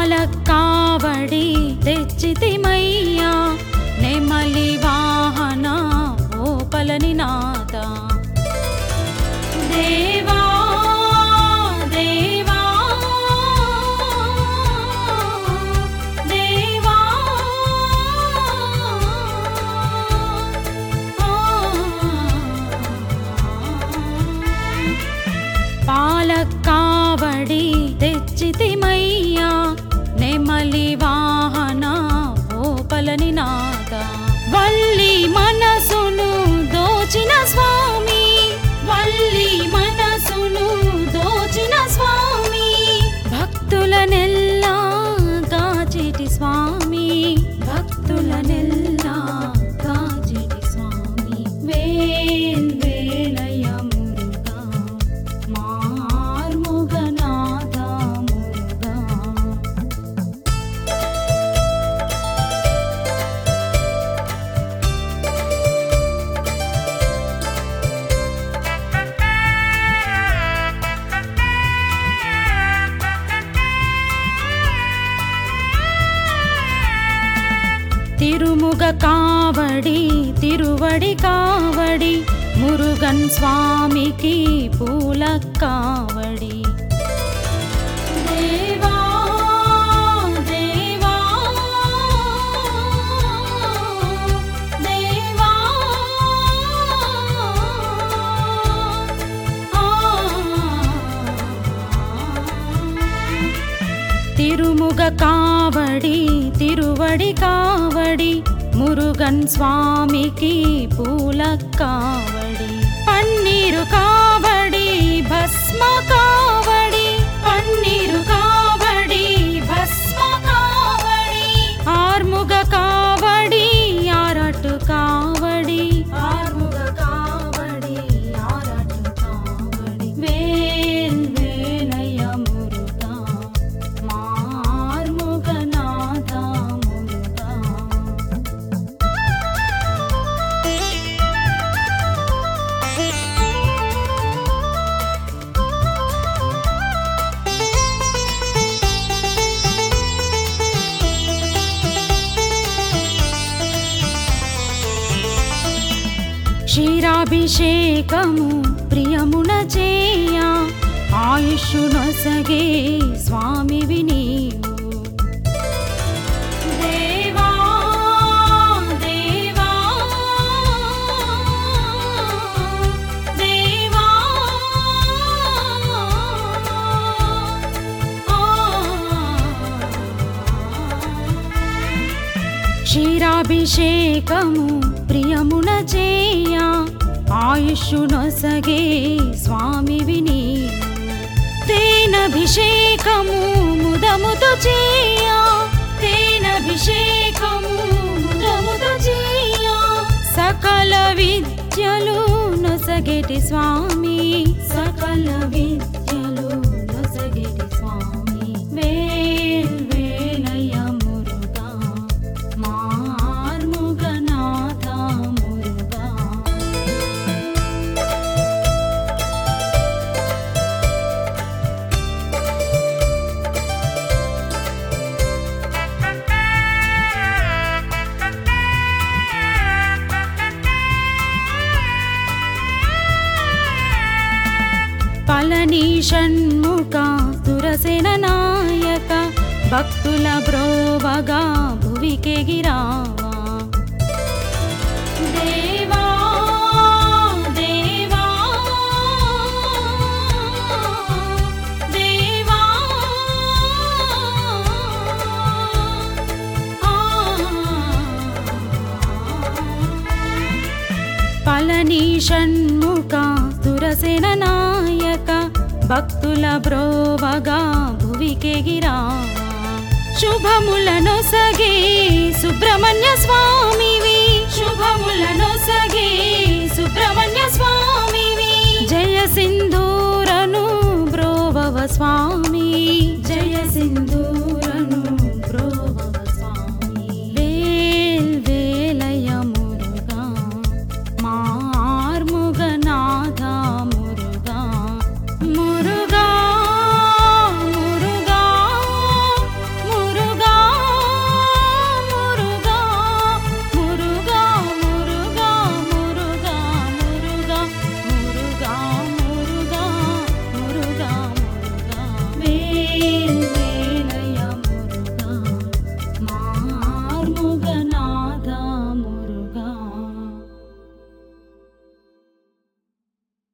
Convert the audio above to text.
పాలకావడి తెచ్చితిమయ్యా నెమలి వాహన ఓపలని నాద దేవా దేవా దేవా పాలకావడి తెచ్చితిమయ్యా నెమలి వాహన ఓపలని నాద వల్లి మనసును దోచిన స్వామి వల్లి మనసును దోచిన స్వామి భక్తులనెల్లా గాచిటి స్వామి భక్తులనెల్లా గాచిటి స్వామి వేల్ వేలయ మురుగా మార్ముగనాథ మురుగా తిరుముగ కావడి తిరువడి కావడి మురుగన్ స్వామికి పూల కావడి దేవా దేవా దేవా తిరుముగ కావడి తిరువడి కావడి మురుగన్ స్వామికి పూల కావడి పన్నీరు కావడి భస్మ కావడి పన్నీరు కావడి భస్మ కావడి ఆర్ముగ కావడి ఆరటు కావడి ఆర్ముగ కావడి ఆరటు కావడి వేల్ వేలయ మురుగా మార్ముగనాథ మురుగా క్షీరాభిషేకము ప్రియమున చేయ ఆయుష్నొసగే స్వామి వినీవు దేవా దేవా దేవా క్షీరాభిషేకము ప్రియమున చేయ ఆయుష్నొసగే స్వామి వినీవు తేనభిషేకము ముదముతో చేయ తేనభిషేకము ముదముతో చేయ సకల విద్యలు నొసగెటి స్వామి సకల విద్యలు నొసగెటి స్వామి వేల్ వేలయ మురుగా మార్ముగనాథ మురుగా పళని షణ్ముఖ సురసేన నాయక భక్తుల బ్రోవగా భువికెగిరావా దేవా దేవా దేవా పళని షణ్ముఖ సురసేన నాయక భక్తుల బ్రోవగా భువికెగిరావా శుభములను సగే సుబ్రహ్మణ్య స్వామివి శుభములను సగే సుబ్రహ్మణ్య స్వామివి జయ సింధూరను బ్రోవవ స్వామి